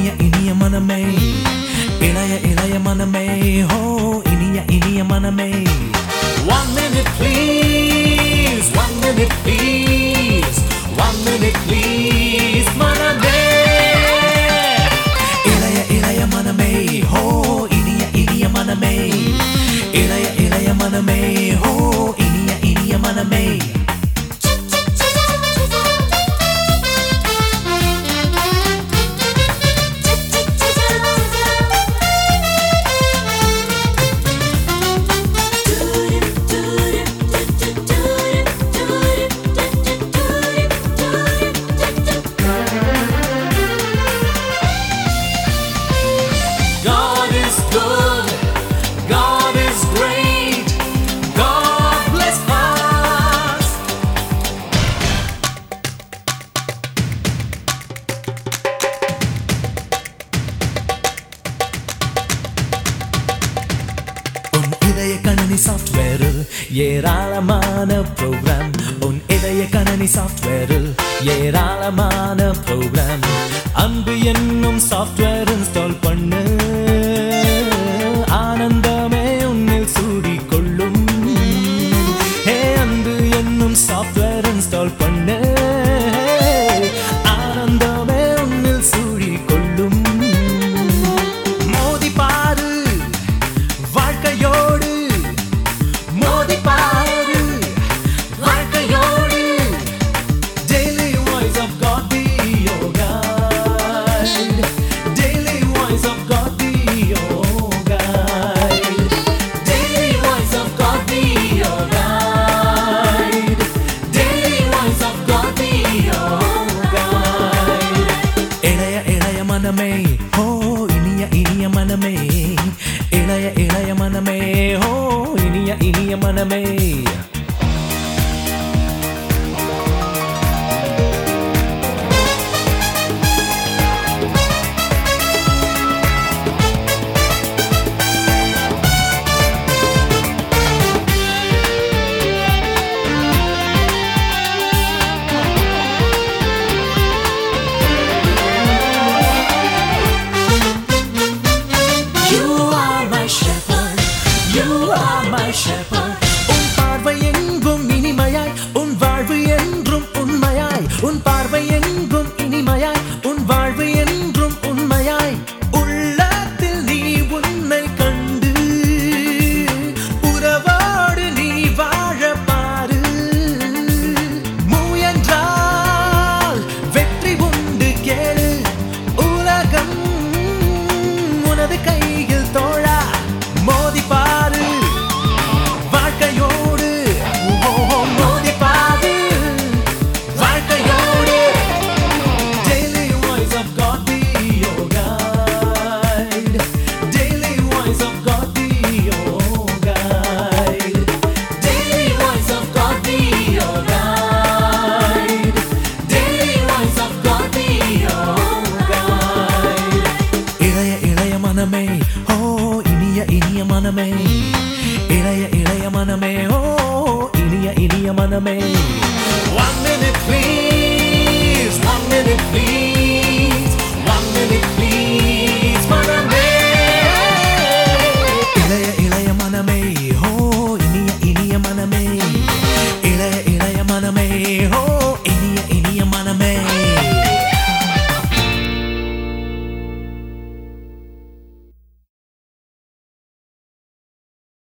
இனிய மனமே இளைய இளைய மனமே ஹோ இனிய இனிய மனமே One minute please One minute please One minute please மனமே இளைய இளைய மனமே ஹோ இனிய இனிய மனமே இளைய இளைய மனமே ஹோ இனிய இனிய மனமே God is good. God is great. God bless us. உன் இதய கணனி சாஃப்ட்வேரில் ஏராளமான ப்ரோக்ராம் உன் இதய கணனி சாஃப்ட்வேரில் ஏராளமான ப்ரோக்ராம் அன்பு என்னும் சாஃப்ட்வேர் இன்ஸ்டால் பண்ணு ஆனந்தமே உன்னில் சூடிக்கொள்ளும் ஹே அன்பு என்னும் சாஃப்ட்வேர் இன்ஸ்டால் பண்ணு ஆனந்தமே உன்னில் சூடிக்கொள்ளும் மோதி பாரு வாழ்க்கையோடு மோதி பாரு வாழ்க்கையோடு Daily voice of God be your guide. Daily voice of God be your guide. Daily voice of God be your guide. Daily voice of God be your guide. இளைய இளைய மனமே ஹோ இனிய இனிய மனமே இளைய இளைய மனமே ஹோ இனிய இனிய மனமே You are my shepherd. You are my shepherd. உன் பார்வை எங்கும் இனிமையாய் உன் வாழ்வு என்றும் உண்மையாய் உன் பார்வை எங்கும் இனிமையாய் உன் வாழ்வு என்றும் உண்மையாய் உள்ளத்தில் நீ உன்னை கண்டு உறவோடு நீ வாழ பாரு முயன்றால் வெற்றி உண்டு கேளு உலகம் உனது கையில் தோழா மோதி பாரு வாழ்க்கையோடு ஓ, மோதி பாரு வாழ்க்கையோடு Daily voice of God be your guide. Daily voice of God be your guide. Daily voice of God be your guide. Daily voice of God be your guide. இளைய இளைய மனமே ஓ இனிய இனிய மனமே இளைய இளைய மனமே ஓ இனிய இனிய மனமே